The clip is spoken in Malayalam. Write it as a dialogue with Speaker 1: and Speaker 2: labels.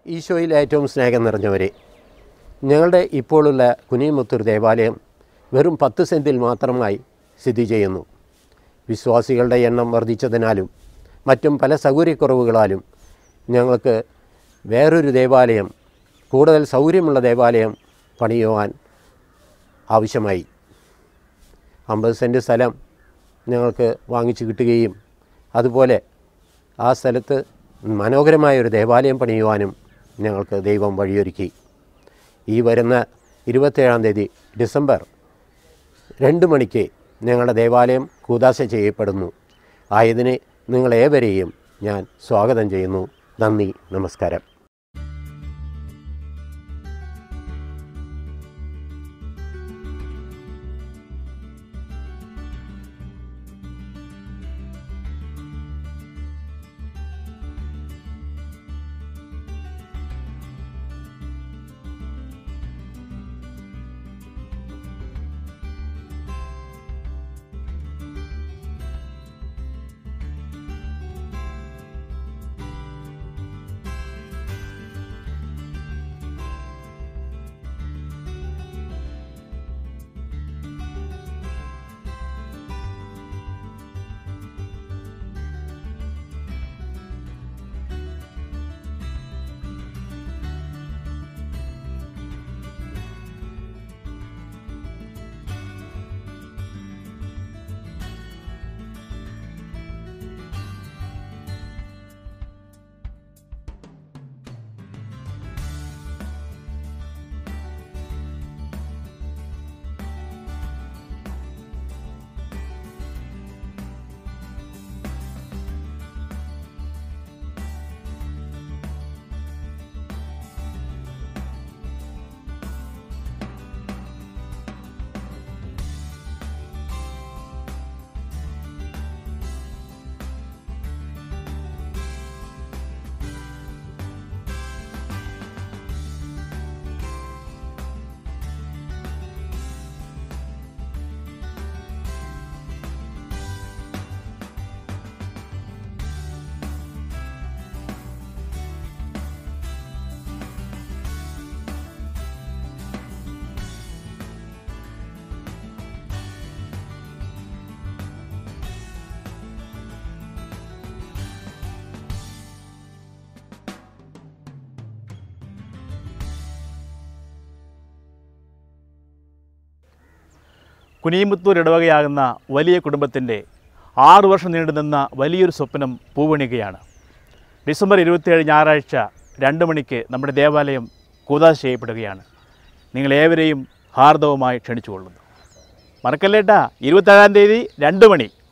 Speaker 1: ഈശോയിൽ ഏറ്റവും സ്നേഹം നിറഞ്ഞവരെ ഞങ്ങളുടെ ഇപ്പോഴുള്ള കുനിമുത്തൂർ ദേവാലയം വെറും പത്ത് സെൻറ്റിൽ മാത്രമായി സ്ഥിതി ചെയ്യുന്നു വിശ്വാസികളുടെ എണ്ണം വർദ്ധിച്ചതിനാലും മറ്റും പല സൗകര്യക്കുറവുകളാലും ഞങ്ങൾക്ക് വേറൊരു ദേവാലയം കൂടുതൽ സൗകര്യമുള്ള ദേവാലയം പണിയുവാൻ ആവശ്യമായി അമ്പത് സെൻറ്റ് സ്ഥലം ഞങ്ങൾക്ക് വാങ്ങിച്ചു കിട്ടുകയും അതുപോലെ ആ സ്ഥലത്ത് മനോഹരമായ ഒരു ദേവാലയം പണിയുവാനും ഞങ്ങൾക്ക് ദൈവം വഴിയൊരുക്കി ഈ വരുന്ന ഇരുപത്തേഴാം തീയതി ഡിസംബർ രണ്ട് മണിക്ക് ഞങ്ങളുടെ ദേവാലയം കൂതാശ ചെയ്യപ്പെടുന്നു ആയതിനെ നിങ്ങളേവരെയും ഞാൻ സ്വാഗതം ചെയ്യുന്നു നന്ദി നമസ്കാരം
Speaker 2: കുനിയമ്പത്തൂർ ഇടവകയാകുന്ന വലിയ കുടുംബത്തിൻ്റെ ആറു വർഷം നീണ്ടുനിന്ന വലിയൊരു സ്വപ്നം പൂവണിയുകയാണ് ഡിസംബർ ഇരുപത്തിയേഴ് ഞായറാഴ്ച രണ്ട് മണിക്ക് നമ്മുടെ ദേവാലയം കൂതാശ ചെയ്യപ്പെടുകയാണ് നിങ്ങളേവരെയും ഹാർദവമായി ക്ഷണിച്ചുകൊള്ളുന്നു മറക്കല്ലേട്ടാ ഇരുപത്തേഴാം തീയതി രണ്ട് മണി